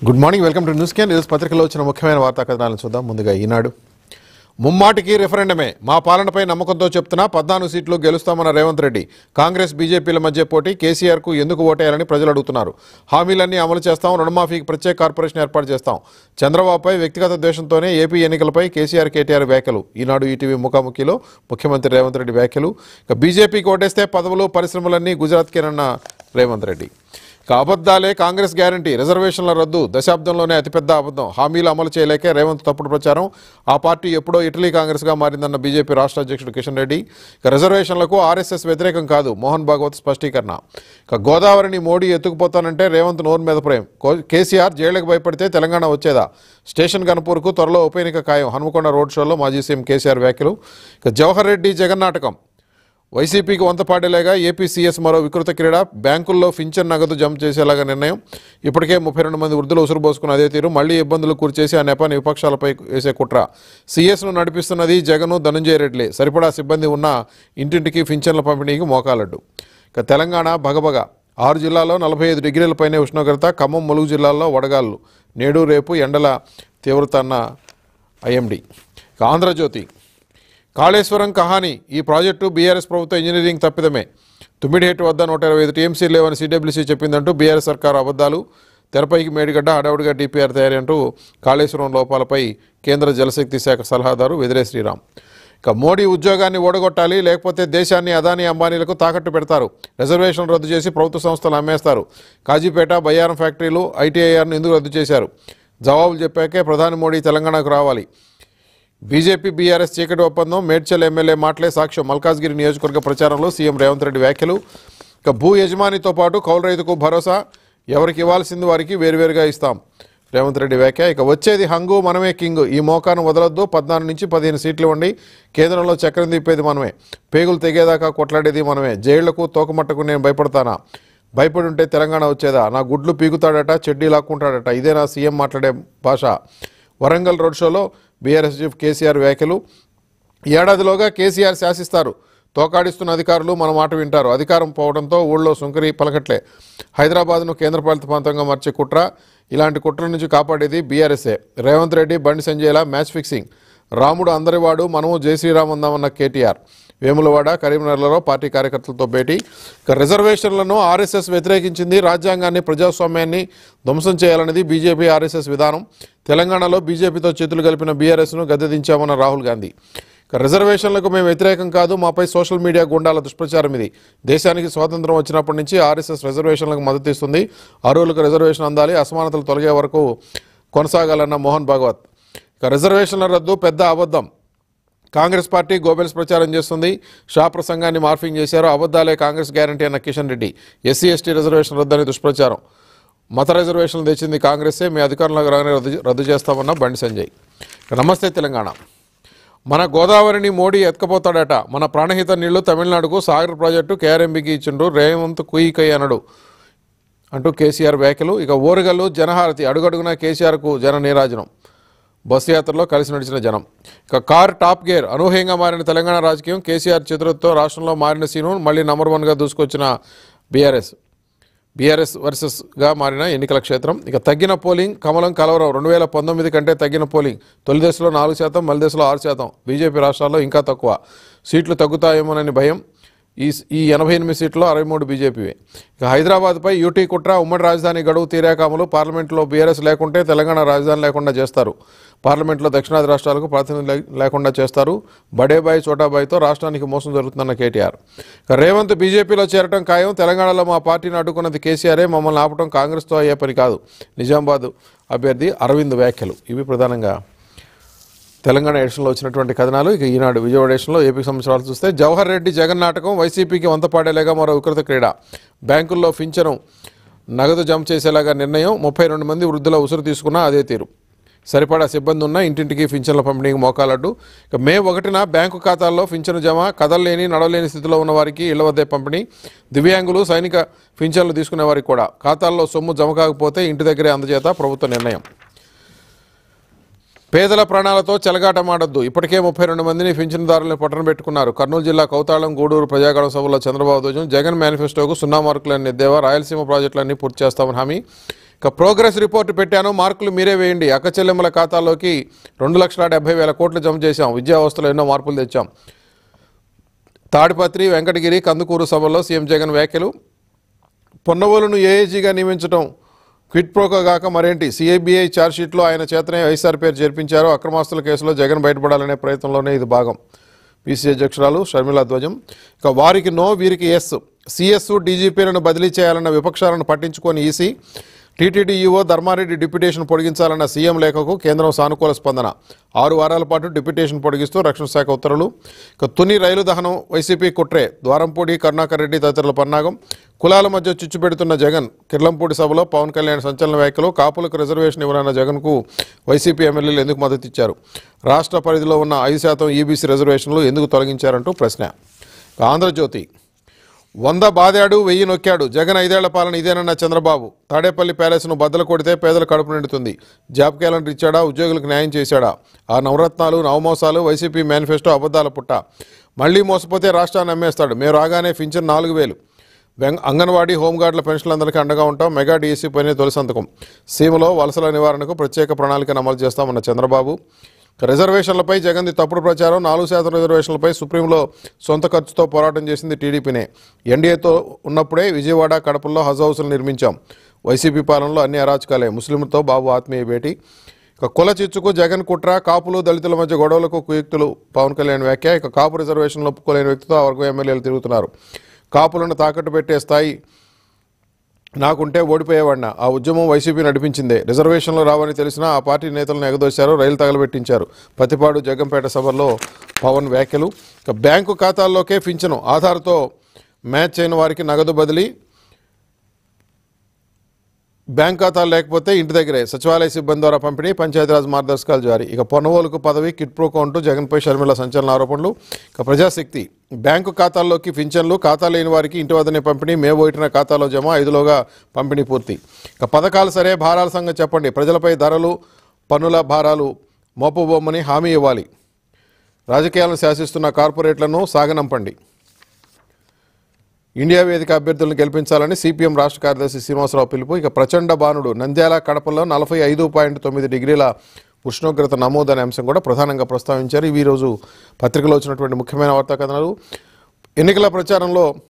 good morning welcome to news can ఈరోజు పత్రికలో వచ్చిన ముఖ్యమైన వార్తా కథనాలను చూద్దాం ముందుగా ఈనాడు ముమ్మాటికి రిఫరెండమే మా పాలనపై నమ్మకంతో చెప్తున్నా పద్నాలుగు సీట్లు గెలుస్తామన్న రేవంత్ రెడ్డి కాంగ్రెస్ బీజేపీల మధ్య పోటీ కేసీఆర్కు ఎందుకు ఓటేయాలని ప్రజలు అడుగుతున్నారు హామీలన్నీ అమలు చేస్తాం రుణమాఫీకి ప్రత్యేక కార్పొరేషన్ ఏర్పాటు చేస్తాం చంద్రబాబుపై వ్యక్తిగత ద్వేషంతోనే ఏపీ ఎన్నికలపై కేసీఆర్ కేటీఆర్ వ్యాఖ్యలు ఈనాడు ఈటీవీ ముఖాముఖిలో ముఖ్యమంత్రి రేవంత్ రెడ్డి వ్యాఖ్యలు ఇక బీజేపీకి ఓటేస్తే పదవులు పరిశ్రమలన్నీ గుజరాత్కేనన్న రేవంత్ రెడ్డి ఇక అబద్ధాలే కాంగ్రెస్ గ్యారంటీ రిజర్వేషన్ల రద్దు దశాబ్దంలోనే అతిపెద్ద అబద్ధం హామీలు అమలు చేయలేకే రేవంత్ తప్పుడు ప్రచారం ఆ పార్టీ ఎప్పుడో ఇటలీ కాంగ్రెస్గా మారిందన్న బీజేపీ రాష్ట్ర అధ్యక్షుడు కిషన్ రెడ్డి ఇక రిజర్వేషన్లకు ఆర్ఎస్ఎస్ వ్యతిరేకం కాదు మోహన్ భాగవత్ స్పష్టీకరణ ఇక గోదావరిని మోడీ ఎత్తుకుపోతానంటే రేవంత్ నోరు మీద ప్రేమ్ కో- కేసీఆర్ జైళ్లకు భయపడితే తెలంగాణ వచ్చేదా స్టేషన్ గన్పూర్కు త్వరలో ఉప ఎన్నిక ఖాయం హనుమకొండ రోడ్ షోలో మాజీ సీఎం కేసీఆర్ వ్యాఖ్యలు ఇక జవహర్ రెడ్డి జగన్నాటకం వైసీపీకి వంత పాడేలాగా ఏపీ సీఎస్ మరో వికృత క్రీడ బ్యాంకుల్లో ఫించర్ నగదు జమ చేసేలాగా నిర్ణయం ఇప్పటికే ముప్పై రెండు మంది వృద్ధులు ఉసురు పోసుకున్న అదే తీరు మళ్లీ ఇబ్బందులు కూర్చేసి ఆ నెపాన్ని విపక్షాలపై వేసే కుట్ర సీఎస్ను నడిపిస్తున్నది జగను ధనంజయ రెడ్డిలే సరిపడా సిబ్బంది ఉన్న ఇంటింటికి ఫించన్ల పంపిణీకి మోకాలడ్డు ఇక తెలంగాణ భగభగ ఆరు జిల్లాల్లో నలభై ఐదు డిగ్రీలపైనే ఉష్ణోగ్రత ఖమ్మం ములుగు జిల్లాల్లో వడగాళ్ళు నేడు రేపు ఎండల తీవ్రత అన్న ఐఎండి ఇక ఆంధ్రజ్యోతి కాళేశ్వరం కహాని ఈ ప్రాజెక్టు బీఆర్ఎస్ ప్రభుత్వ ఇంజనీరింగ్ తప్పిదమే తుమ్మిడిహేటు వద్ద నూట ఇరవై ఐదు టీఎంసీ లేవని సిడబ్ల్యూసీ చెప్పిందంటూ బీఆర్ఎస్ సర్కారు అబద్ధాలు తెరపైకి మేడిగడ్డ హడావుడిగా డిపిఆర్ తయారీ అంటూ కాళేశ్వరం లోపాలపై కేంద్ర జలశక్తి శాఖ సలహాదారు వెదిరే శ్రీరామ్ ఇక మోడీ ఉద్యోగాన్ని ఓడగొట్టాలి లేకపోతే దేశాన్ని అదానీ అంబానీలకు తాకట్టు పెడతారు రిజర్వేషన్ రద్దు చేసి ప్రభుత్వ సంస్థలు అమ్మేస్తారు కాజీపేట బయ్యారం ఫ్యాక్టరీలు ఐటీఐఆర్ను ఎందుకు రద్దు చేశారు జవాబులు చెప్పాకే ప్రధాని మోడీ తెలంగాణకు రావాలి బీజేపీ బీఆర్ఎస్ చీకటి ఒప్పందం మేడ్చల్ ఎమ్మెల్యే మాటలే సాక్ష్యం మల్కాజ్గిరి నియోజకవర్గ ప్రచారంలో సీఎం రేవంత్ రెడ్డి వ్యాఖ్యలు ఇక భూ యజమానితో పాటు కౌలు రైతుకు భరోసా ఎవరికి ఇవ్వాల్సింది వారికి వేరువేరుగా ఇస్తాం రేవంత్ రెడ్డి వ్యాఖ్య ఇక వచ్చేది హంగు మనమే కింగ్ ఈ మోకాను వదలొద్దు పద్నాలుగు నుంచి పదిహేను సీట్లు ఇవ్వండి కేంద్రంలో చక్రం తిప్పేది మనమే పేగులు తెగేదాకా కొట్లాడేది మనమే జైళ్లకు తోకమట్టకు నేను భయపడతానా భయపడి ఉంటే తెలంగాణ వచ్చేదా నా గుడ్లు పీకుతాడట చెడ్డీ లాక్కుంటాడట ఇదే నా సీఎం మాట్లాడే భాష వరంగల్ రోడ్ షోలో బీఆర్ఎస్ చీఫ్ కేసీఆర్ వ్యాఖ్యలు ఏడాదిలోగా కేసీఆర్ శాసిస్తారు తోకాడిస్తున్న అధికారులు మన మాట వింటారు అధికారం పోవడంతో ఊళ్ళో సుంకరి పలకట్లే హైదరాబాద్ను కేంద్రపాలిత ప్రాంతంగా మార్చే కుట్ర ఇలాంటి కుట్ర నుంచి కాపాడేది బీఆర్ఎస్ఏ రేవంత్ రెడ్డి బండి సంజయ్ల మ్యాచ్ ఫిక్సింగ్ రాముడు అందరివాడు మనము జై శ్రీరామ్ అందామన్న కేటీఆర్ వేములవాడ కరీంనగర్లలో పార్టీ కార్యకర్తలతో భేటీ ఇక రిజర్వేషన్లను ఆర్ఎస్ఎస్ వ్యతిరేకించింది రాజ్యాంగాన్ని ప్రజాస్వామ్యాన్ని ధ్వంసం చేయాలన్నది బీజేపీ ఆర్ఎస్ఎస్ విధానం తెలంగాణలో బీజేపీతో చేతులు కలిపిన బీఆర్ఎస్ను గద్దెదించామన్న రాహుల్ గాంధీ ఇక రిజర్వేషన్లకు మేము వ్యతిరేకం కాదు మాపై సోషల్ మీడియా గుండాల దుష్ప్రచారం ఇది దేశానికి స్వాతంత్రం వచ్చినప్పటి నుంచి ఆర్ఎస్ఎస్ రిజర్వేషన్లకు మద్దతు ఇస్తుంది అర్హులకు రిజర్వేషన్ అందాలి అసమానతలు తొలగే వరకు కొనసాగాలన్న మోహన్ భాగవత్ ఇక రిజర్వేషన్ల రద్దు పెద్ద అబద్ధం కాంగ్రెస్ పార్టీ గోబెల్స్ ప్రచారం చేస్తుంది షా ప్రసంగాన్ని మార్ఫింగ్ చేశారు అబద్ధాలే కాంగ్రెస్ గ్యారంటీ అన్న Kishan Reddy SC ST reservation రద్దని దుష్ప్రచారం మత రిజర్వేషన్లు తెచ్చింది కాంగ్రెసే మీ అధికారంలోకి రాగానే రద్దు రద్దు చేస్తామన్న బండి సంజయ్ ఇక నమస్తే తెలంగాణ మన గోదావరిని మోడీ ఎత్తుకపోతాడట మన ప్రాణహిత నీళ్లు తమిళనాడుకు సాగర్ ప్రాజెక్టు కేఆర్ఎంబికి ఇచ్చిండ్రు రేవంత్ కుయికై అనడు అంటూ కేసీఆర్ వ్యాఖ్యలు ఇక ఓరుగల్లు జనహారతి అడుగడుగున కేసీఆర్కు జన నీరాజనం బస్సు యాత్రలో కలిసి నడిచిన జనం ఇక కార్ టాప్ గేర్ అనూహ్యంగా మారిన తెలంగాణ రాజకీయం కేసీఆర్ చేతులతో రాష్ట్రంలో మారిన సీను మళ్ళీ నంబర్ వన్గా దూసుకొచ్చిన బీఆర్ఎస్ బీఆర్ఎస్ వర్సెస్గా మారిన ఎన్నికల క్షేత్రం ఇక తగ్గిన పోలింగ్ కమలం కలవరం రెండు వేల పంతొమ్మిది కంటే తగ్గిన పోలింగ్ తొలి దశలో నాలుగు శాతం మలి దశలో ఆరు శాతం బీజేపీ రాష్ట్రాల్లో ఇంకా తక్కువ సీట్లు తగ్గుతాయేమోనని భయం ఈ ఈ ఎనభై ఎనిమిది సీట్లో అరవై మూడు బీజేపీవే ఇక హైదరాబాద్పై యూటీ కుట్ర ఉమ్మడి రాజధాని గడువు తీరాక అమలు పార్లమెంట్లో బీఆర్ఎస్ లేకుంటే తెలంగాణ రాజధాని లేకుండా చేస్తారు పార్లమెంట్లో దక్షిణాది రాష్ట్రాలకు ప్రాతినిధ్యం లే- లేకుండా చేస్తారు బడేబాయి చోటాబాయితో రాష్ట్రానికి మోసం జరుగుతుందన్న కేటీఆర్ ఇక రేవంత్ బీజేపీలో చేరటం ఖాయం తెలంగాణలో మా పార్టీని అడ్డుకున్నది కేసీఆర్ఏ మమ్మల్ని ఆపటం కాంగ్రెస్తో అయ్యే పని కాదు నిజామాబాద్ అభ్యర్థి అరవింద్ వ్యాఖ్యలు ఇవి ప్రధానంగా తెలంగాణ ఎడిషన్లో వచ్చినటువంటి కథనాలు ఇక ఈనాడు విజయవాడ ఎడిషన్లో ఏపీకి సంబంధించిన చూస్తే జవహర్ రెడ్డి జగన్ నాటకం వైసీపీకి వంత పాడేలాగా మరో వికృత క్రీడ బ్యాంకుల్లో ఫించను నగదు జమ చేసేలాగా నిర్ణయం ముప్పై రెండు మంది వృద్ధుల ఉసురు తీసుకున్నా అదే తీరు సరిపడా సిబ్బంది ఉన్న ఇంటింటికి పింఛన్ల పంపిణీకి మోకాలడ్డు ఇక మే ఒకటిన బ్యాంకు ఖాతాల్లో పింఛను జమ కదలలేని నడవలేని స్థితిలో ఉన్న వారికి ఇళ్ల వద్దే పంపిణీ దివ్యాంగులు సైనిక పింఛన్లు తీసుకునే వారికి కూడా ఖాతాల్లో సొమ్ము జమ కాకపోతే ఇంటి దగ్గరే అందజేత ప్రభుత్వ నిర్ణయం పేదల ప్రాణాలతో చెలగాటమాడొద్దు ఇప్పటికే ముప్పై రెండు మందిని పింఛన్దారులను పట్టణ పెట్టుకున్నారు కర్నూలు జిల్లా కౌతాళం గూడూరు ప్రజాగణ సభలో చంద్రబాబు ధ్వజం జగన్ మేనిఫెస్టోకు సున్నా మార్కులని ఎద్దేవా రాయలసీమ ప్రాజెక్టులన్నీ పూర్తి చేస్తామని హామీ ఇక ప్రోగ్రెస్ రిపోర్ట్ పెట్టాను మార్కులు మీరే వేయండి అక్క చెల్లెమ్మల ఖాతాలోకి రెండు లక్షల డెబ్బై వేల కోట్లు జమ చేశాం విద్యా వ్యవస్థలో ఎన్నో మార్పులు తెచ్చాం తాడిపత్రి వెంకటగిరి కందుకూరు సభల్లో సీఎం జగన్ వ్యాఖ్యలు పొన్నవోలును ఏఏజీగా నియమించడం క్విట్ ప్రోకో గాక మరేంటి సిఐబిఐ ఛార్జ్షీట్లో ఆయన చేతనే వైఎస్ఆర్ పేరు చేర్పించారు అక్రమాస్తుల కేసులో జగన్ బయటపడాలనే ప్రయత్నంలోనే ఇది భాగం పీసీ అధ్యక్షురాలు షర్మిలా ధ్వజం ఇక వారికి నో వీరికి ఎస్ సిఎస్ డీజీపీలను బదిలీ చేయాలన్న విపక్షాలను పట్టించుకొని EC TTD EO Dharma Reddy deputation పొడిగించాలన్న సీఎం లేఖకు కేంద్రం సానుకూల స్పందన ఆరు వారాల పాటు డిప్యుటేషన్ పొడిగిస్తూ రక్షణ శాఖ ఉత్తర్వులు ఇక తుని రైలు దహనం వైసీపీ కుట్రే ద్వారంపూడి కరుణాకర్ రెడ్డి తదితరుల పన్నాగం కులాల మధ్య చిచ్చు పెడుతున్న జగన్ కిర్లంపూడి సభలో పవన్ కళ్యాణ్ సంచలన వ్యాఖ్యలు కాపులకు రిజర్వేషన్ ఇవ్వనన్న జగన్కు వైసీపీ ఎమ్మెల్యేలు ఎందుకు మద్దతు ఇచ్చారు రాష్ట్ర పరిధిలో ఉన్న ఐదు శాతం ఈబీసీ రిజర్వేషన్లు ఎందుకు తొలగించారంటూ ప్రశ్న ఇక ఆంధ్రజ్యోతి వంద బాదాడు వెయ్యి నొక్కాడు జగన్ ఐదేళ్ల పాలన ఇదేనన్న చంద్రబాబు తాడేపల్లి ప్యాలెస్ను బద్దలు కొడితే పేదల కడుపు నిండుతుంది జాబ్ క్యాలెండర్ ఇచ్చాడా ఉద్యోగులకు న్యాయం చేశాడా ఆ నవరత్నాలు నవమోసాలు వైసీపీ మేనిఫెస్టో అబద్ధాల పుట్ట మళ్లీ మోసపోతే రాష్ట్రాన్ని అమ్మేస్తాడు మేము రాగానే పింఛన్ నాలుగు వేలు వెంగ అంగన్వాడీ హోంగార్డుల పెన్షన్లందరికీ అండగా ఉంటాం మెగా డిఎస్సీ పైన తొలి సంతకం సీమలో వలసల నివారణకు ప్రత్యేక ప్రణాళికను అమలు చేస్తామన్న చంద్రబాబు రిజర్వేషన్లపై జగన్ది తప్పుడు ప్రచారం నాలుగు శాతం రిజర్వేషన్లపై సుప్రీంలో సొంత ఖర్చుతో పోరాటం చేసింది టీడీపీనే ఎన్డీఏతో ఉన్నప్పుడే విజయవాడ కడపల్లో హజ్ హౌసులు నిర్మించాం వైసీపీ పాలనలో అన్ని అరాచకాలే ముస్లింలతో బాబు ఆత్మీయ భేటీ ఇక కుల చిచ్చుకు జగన్ కుట్ర కాపులు దళితుల మధ్య గొడవలకు కుయుక్తులు పవన్ కళ్యాణ్ వ్యాఖ్య ఇక కాపు రిజర్వేషన్లు ఒప్పుకోలేని వ్యక్తితో ఆ వర్గం ఎమ్మెల్యేలు తిరుగుతున్నారు కాపులను తాకట్టు పెట్టే స్థాయి నాకుంటే ఓడిపోయేవాడిన ఆ ఉద్యమం వైసీపీ నడిపించిందే రిజర్వేషన్లు రావని తెలిసినా ఆ పార్టీ నేతలను ఎగదోశారు రైలు తగలబెట్టించారు పతిపాడు జగంపేట సభల్లో పవన్ వ్యాఖ్యలు ఇక బ్యాంకు ఖాతాల్లోకే పింఛను ఆధార్తో మ్యాచ్ అయిన వారికి నగదు బదిలీ బ్యాంక్ ఖాతాలు లేకపోతే ఇంటి దగ్గరే సచివాలయ సిబ్బంది ద్వారా పంపిణీ పంచాయతీరాజ్ మార్గదర్శకాలు జారీ ఇక పొన్నవోలుకు పదవి కిట్ ప్రోకో అంటూ జగన్పై షర్మిల సంచలన ఆరోపణలు ఇక ప్రజాశక్తి బ్యాంకు ఖాతాల్లోకి పింఛన్లు ఖాతా లేని వారికి ఇంటి వద్దనే పంపిణీ మే ఒకటిన ఖాతాలో జమ ఐదులోగా పంపిణీ పూర్తి ఇక పథకాలు సరే భారాల సంగతి చెప్పండి ప్రజలపై ధరలు పన్నుల భారాలు మోపబోమని హామీ ఇవ్వాలి రాజకీయాలను శాసిస్తున్న కార్పొరేట్లను సాగనంపండి ఇండియా వేదిక అభ్యర్థులను గెలిపించాలని సిపిఎం రాష్ట్ర కార్యదర్శి శ్రీనివాసరావు పిలుపు ఇక ప్రచండ బాణుడు నంద్యాల కడపలో నలభై ఐదు పాయింట్ తొమ్మిది డిగ్రీల ఉష్ణోగ్రత నమోదు అనే అంశం కూడా ప్రధానంగా ప్రస్తావించారు ఇవి ఈరోజు పత్రికలో వచ్చినటువంటి ముఖ్యమైన వార్తా కథనాలు ఎన్నికల ప్రచారంలో